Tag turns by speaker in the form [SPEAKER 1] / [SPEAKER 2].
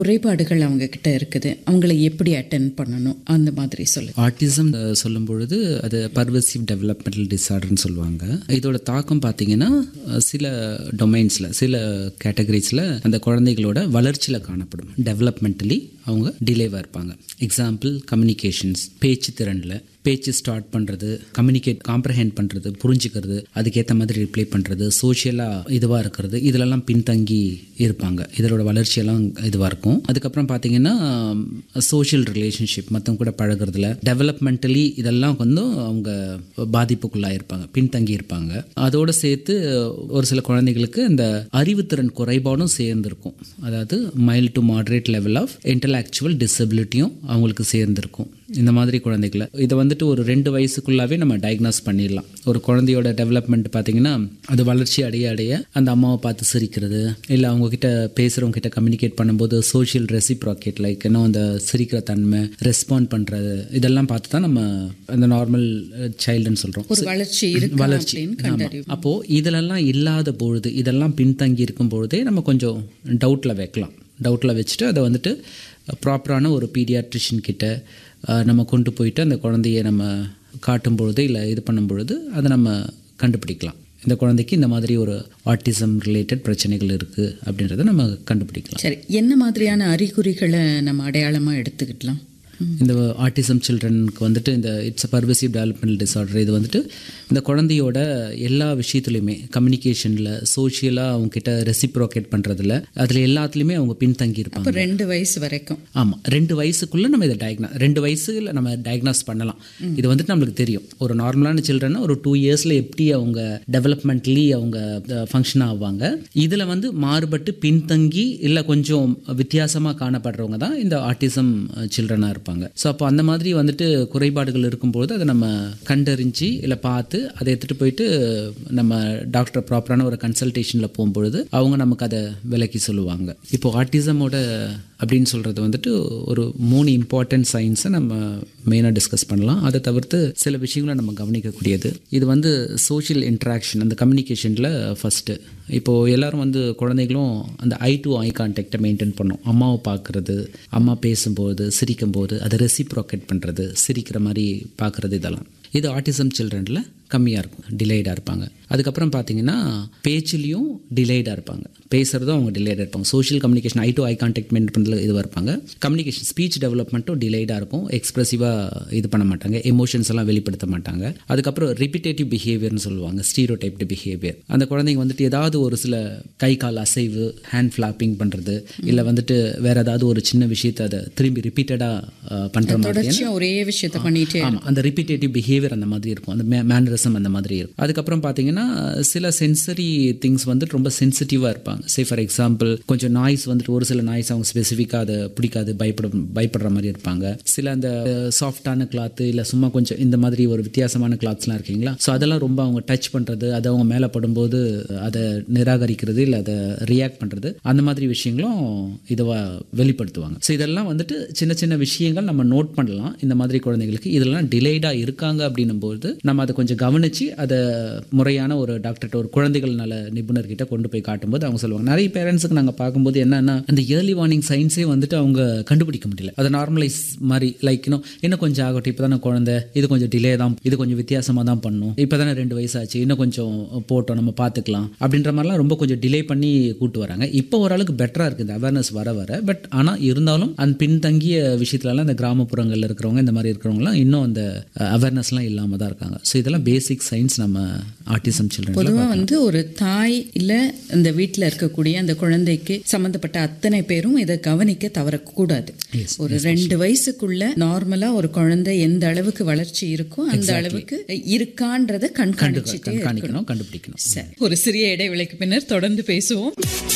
[SPEAKER 1] குறைபாடுகள் அவங்க கிட்ட இருக்குது அவங்கள எப்படி அட்டன் பண்ணணும் அந்த மாதிரி சொல்லு
[SPEAKER 2] ஆட்டிசம் சொல்லும் பொழுது அது பர்வசிவ் டெவலப்மெண்டல் டிசார்டர்னு சொல்லுவாங்க இதோட தாக்கம் பார்த்தீங்கன்னா அஹ், சில டொமைன்ஸில் சில கேட்டகரிஸில் அந்த குழந்தைகளோட வளர்ச்சியில் காணப்படும் டெவலப்மெண்டலி அவங்க டிலேவாக இருப்பாங்க எக்ஸாம்பிள் கம்யூனிகேஷன்ஸ் பேச்சு திறனில் பேச்சு ஸ்டார்ட் பண்ணுறது கம்யூனிகேட் காம்ப்ரஹெண்ட் பண்ணுறது புரிஞ்சுக்கிறது அதுக்கேற்ற மாதிரி ரிப்ளை பண்ணுறது சோஷியலாக இதுவாக இருக்கிறது இதிலெல்லாம் பின்தங்கி இருப்பாங்க இதோட வளர்ச்சியெல்லாம் இதுவாக இருக்கும் அதுக்கப்புறம் பார்த்தீங்கன்னா சோஷியல் ரிலேஷன்ஷிப் மற்றவங்க கூட பழகுறதுல டெவலப்மெண்டலி இதெல்லாம் வந்து அவங்க பாதிப்புக்குள்ளாக இருப்பாங்க பின்தங்கி இருப்பாங்க அதோடு சேர்த்து ஒரு சில குழந்தைகளுக்கு இந்த அறிவுத்திறன் குறைபாடும் சேர்ந்துருக்கும் அதாவது mild to moderate level of intellectual டிசபிலிட்டியும் அவங்களுக்கு சேர்ந்துருக்கும் இந்த மாதிரி குழந்தைகளை இதை வந்துட்டு ஒரு ரெண்டு வயசுக்குள்ளாவே நம்ம டயக்னாஸ் பண்ணிடலாம் ஒரு குழந்தையோட டெவலப்மெண்ட் பார்த்தீங்கன்னா அது வளர்ச்சி அடைய அடைய அந்த அம்மாவை பார்த்து சிரிக்கிறது இல்லை அவங்க கிட்ட பேசுகிறவங்க கிட்ட கம்யூனிகேட் பண்ணும்போது சோஷியல் ரெசிப்ராக்கேட் லைக் இன்னும் அந்த சிரிக்கிற தன்மை ரெஸ்பாண்ட் பண்ணுறது இதெல்லாம் பார்த்து தான் நம்ம அந்த நார்மல் சைல்டுன்னு சொல்கிறோம்
[SPEAKER 1] ஒரு வளர்ச்சி இருக்கு
[SPEAKER 2] வளர்ச்சி
[SPEAKER 1] அப்படின்னு
[SPEAKER 2] ஆமா.
[SPEAKER 1] கண்டறிவு
[SPEAKER 2] அப்போ இதிலெல்லாம் இல்லாத பொழுது இதெல்லாம் பின்தங்கி இருக்கும் பொழுதே நம்ம கொஞ்சம் டவுட்டில் வைக்கலாம் டவுட்டில் வச்சுட்டு அதை வந்துட்டு ப்ராப்பரான ஒரு பீடியாட்ரிஷியன் கிட்ட அஹ், நம்ம கொண்டு போயிட்டு அந்த குழந்தைய நம்ம காட்டும் பொழுது இல்லை இது பண்ணும் பொழுது அதை நம்ம கண்டுபிடிக்கலாம் இந்த குழந்தைக்கு இந்த மாதிரி ஒரு ஆட்டிசம் ரிலேட்டட் பிரச்சனைகள் இருக்குது அப்படின்றத நம்ம கண்டுபிடிக்கலாம்
[SPEAKER 1] சரி என்ன மாதிரியான அறிகுறிகளை நம்ம அடையாளமா எடுத்துக்கிட்டலாம்
[SPEAKER 2] இந்த ஆட்டிசம் சில்ட்ரனுக்கு வந்துட்டு இந்த it's a pervasive developmental disorder இது வந்துட்டு இந்த குழந்தையோட எல்லா விஷயத்துலையுமே கம்யூனிகேஷனில் சோஷியலாக அவங்க கிட்ட ரெசிப்ரோகேட் பண்ணுறதுல அதில் எல்லாத்துலேயுமே அவங்க பின்தங்கி இருப்பாங்க
[SPEAKER 1] இப்போ ரெண்டு வயசு வரைக்கும்
[SPEAKER 2] ஆமாம் ரெண்டு வயசுக்குள்ளே நம்ம இதை டயக்னா ரெண்டு வயசுல நம்ம டயக்னாஸ் பண்ணலாம் இது வந்துட்டு நம்மளுக்கு தெரியும் ஒரு நார்மலான சில்ட்ரன்னா ஒரு டூ இயர்ஸில் எப்படி அவங்க டெவலப்மெண்ட்லி அவங்க ஃபங்க்ஷன் ஆவாங்க இதில் வந்து மாறுபட்டு பின்தங்கி இல்லை கொஞ்சம் வித்தியாசமாக காணப்படுறவங்க தான் இந்த ஆட்டிசம் சில்ட்ரனாக இருப்பாங்க ஸோ அப்போ அந்த மாதிரி வந்துட்டு குறைபாடுகள் இருக்கும்போது அதை நம்ம கண்டறிஞ்சு இல்லை பார்த்து அதை எடுத்துகிட்டு போயிட்டு நம்ம டாக்டர் ப்ராப்பரான ஒரு கன்சல்டேஷனில் போகும்பொழுது அவங்க நமக்கு அதை விலக்கி சொல்லுவாங்க இப்போ ஆட்டிசமோட அப்படின்னு சொல்கிறது வந்துட்டு ஒரு மூணு இம்பார்ட்டன்ட் சயின்ஸை நம்ம மெயினாக டிஸ்கஸ் பண்ணலாம் அதை தவிர்த்து சில விஷயங்களை நம்ம கவனிக்கக்கூடியது இது வந்து சோஷியல் இன்ட்ராக்ஷன் அந்த கம்யூனிகேஷனில் ஃபஸ்ட்டு இப்போது எல்லாரும் வந்து குழந்தைகளும் அந்த ஐ டு ஐ கான்டாக்டை மெயின்டைன் பண்ணும் அம்மாவை பார்க்குறது அம்மா பேசும்போது சிரிக்கும்போது அதை ரெசிப்ரோகேட் பண்ணுறது சிரிக்கிற மாதிரி பார்க்குறது இதெல்லாம் இது ஆட்டிசம் சில்ட்ரனில் கம்மியாக இருக்கும் டிலேடாக இருப்பாங்க அதுக்கப்புறம் பார்த்தீங்கன்னா பேச்சுலேயும் டிலேடாக இருப்பாங்க பேசுகிறதும் அவங்க டிலேடாக இருப்பாங்க social communication eye to eye contact maintain பண்ணுறதுல இதுவாக இருப்பாங்க கம்யூனிகேஷன் ஸ்பீச் டெவலப்மெண்ட்டும் டிலேடாக இருக்கும் எக்ஸ்ப்ரெசிவாக இது பண்ண மாட்டாங்க எமோஷன்ஸ் எல்லாம் வெளிப்படுத்த மாட்டாங்க அதுக்கப்புறம் ரிப்பிட்டேட்டிவ் பிஹேவியர்னு சொல்லுவாங்க ஸ்டீரோ டைப்டு பிஹேவியர் அந்த குழந்தைங்க வந்துட்டு ஏதாவது ஒரு சில கை கால் அசைவு ஹேண்ட் ஃப்ளாப்பிங் பண்ணுறது இல்லை வந்துட்டு வேற ஏதாவது ஒரு சின்ன விஷயத்தை அதை திரும்பி ரிப்பீட்டடாக பண்ணுற மாதிரி
[SPEAKER 1] தொடர்ச்சியா ஒரே விஷயத்த பண்ணிட்டே
[SPEAKER 2] ஆமாம் அந்த ரிப்பீட்டேட்டிவ் பிஹேவியர் அந்த மாதிரி இருக்கும் அந்த மேனரிசம் அந்த மாதிரி இருக்கும் அதுக்கப்புறம் பார்த்தீங்கன்னா சில சென்சரி திங்ஸ் வந்துட்டு ரொம்ப சென்சிட்டிவாக இருப்பாங்க சே ஃபார் எக்ஸாம்பிள் கொஞ்சம் நாய்ஸ் வந்துட்டு ஒரு சில நாய்ஸ் அவங்க ஸ்பெசிஃபிக்காக அதை பிடிக்காது பயப்படும் பயப்படுற மாதிரி இருப்பாங்க சில அந்த சாஃப்டான கிளாத்து இல்லை சும்மா கொஞ்சம் இந்த மாதிரி ஒரு வித்தியாசமான கிளாத்ஸ்லாம் இருக்கீங்களா ஸோ அதெல்லாம் ரொம்ப அவங்க டச் பண்ணுறது அது அவங்க மேலே படும்போது அதை நிராகரிக்கிறது இல்லை அதை ரியாக்ட் பண்ணுறது அந்த மாதிரி விஷயங்களும் இதுவாக வெளிப்படுத்துவாங்க ஸோ இதெல்லாம் வந்துட்டு சின்ன சின்ன விஷயங்கள் நம்ம நோட் பண்ணலாம் இந்த மாதிரி குழந்தைங்களுக்கு இதெல்லாம் டிலேடாக இருக்காங்க அப்படின்னும் போது நம்ம அதை கொஞ்சம் கவனித்து அதை முறையான ஒரு டாக்டர்கிட்ட ஒரு குழந்தைகள் நல நிபுணர்கிட்ட கொண்டு போய் காட்டும்போது அவங்க சொல்லுவாங்க நிறைய பேரண்ட்ஸுக்கு நாங்கள் பார்க்கும்போது என்னன்னா அந்த ஏர்லி வார்னிங் சயின்ஸே வந்துட்டு அவங்க கண்டுபிடிக்க முடியல அதை நார்மலைஸ் மாதிரி லைக் இன்னும் இன்னும் கொஞ்சம் ஆகட்டும் இப்போ தானே குழந்தை இது கொஞ்சம் டிலே தான் இது கொஞ்சம் வித்தியாசமாக தான் பண்ணும் இப்போ தானே ரெண்டு வயசாச்சு இன்னும் கொஞ்சம் போட்டோம் நம்ம பார்த்துக்கலாம் அப்படின்ற மாதிரிலாம் ரொம்ப கொஞ்சம் டிலே பண்ணி கூட்டு வராங்க இப்போ ஓரளவுக்கு பெட்டராக இருக்குது இந்த அவேர்னஸ் வர வர பட் ஆனால் இருந்தாலும் அந்த பின்தங்கிய விஷயத்துலலாம் இந்த கிராமப்புறங்களில் இருக்கிறவங்க இந்த மாதிரி இருக்கிறவங்கலாம் இன்னும் அந்த அவேர்னஸ்லாம் இல்லாமல் தான் இருக்காங்க ஸோ இதெல்லாம் பேசிக் சயின்ஸ் நம்ம ஆட்டிசம் சில்ட்ரன்
[SPEAKER 1] பொதுவா வந்து ஒரு தாய் இல்ல இந்த வீட்ல இருக்கக்கூடிய அந்த குழந்தைக்கு சம்பந்தப்பட்ட அத்தனை பேரும் இதை கவனிக்க தவறக்கூடாது ஒரு ரெண்டு வயசுக்குள்ள நார்மலா ஒரு குழந்தை எந்த அளவுக்கு வளர்ச்சி இருக்கோ அந்த அளவுக்கு இருக்கான்றத கண்காணிச்சுட்டே இருக்கணும்
[SPEAKER 2] கண்காணிக்கணும் கண்டுபிடிக்கணும்
[SPEAKER 1] சரி ஒரு சிறிய இடைவேளைக்கு பின்னர் தொடர்ந்து பேசுவோம்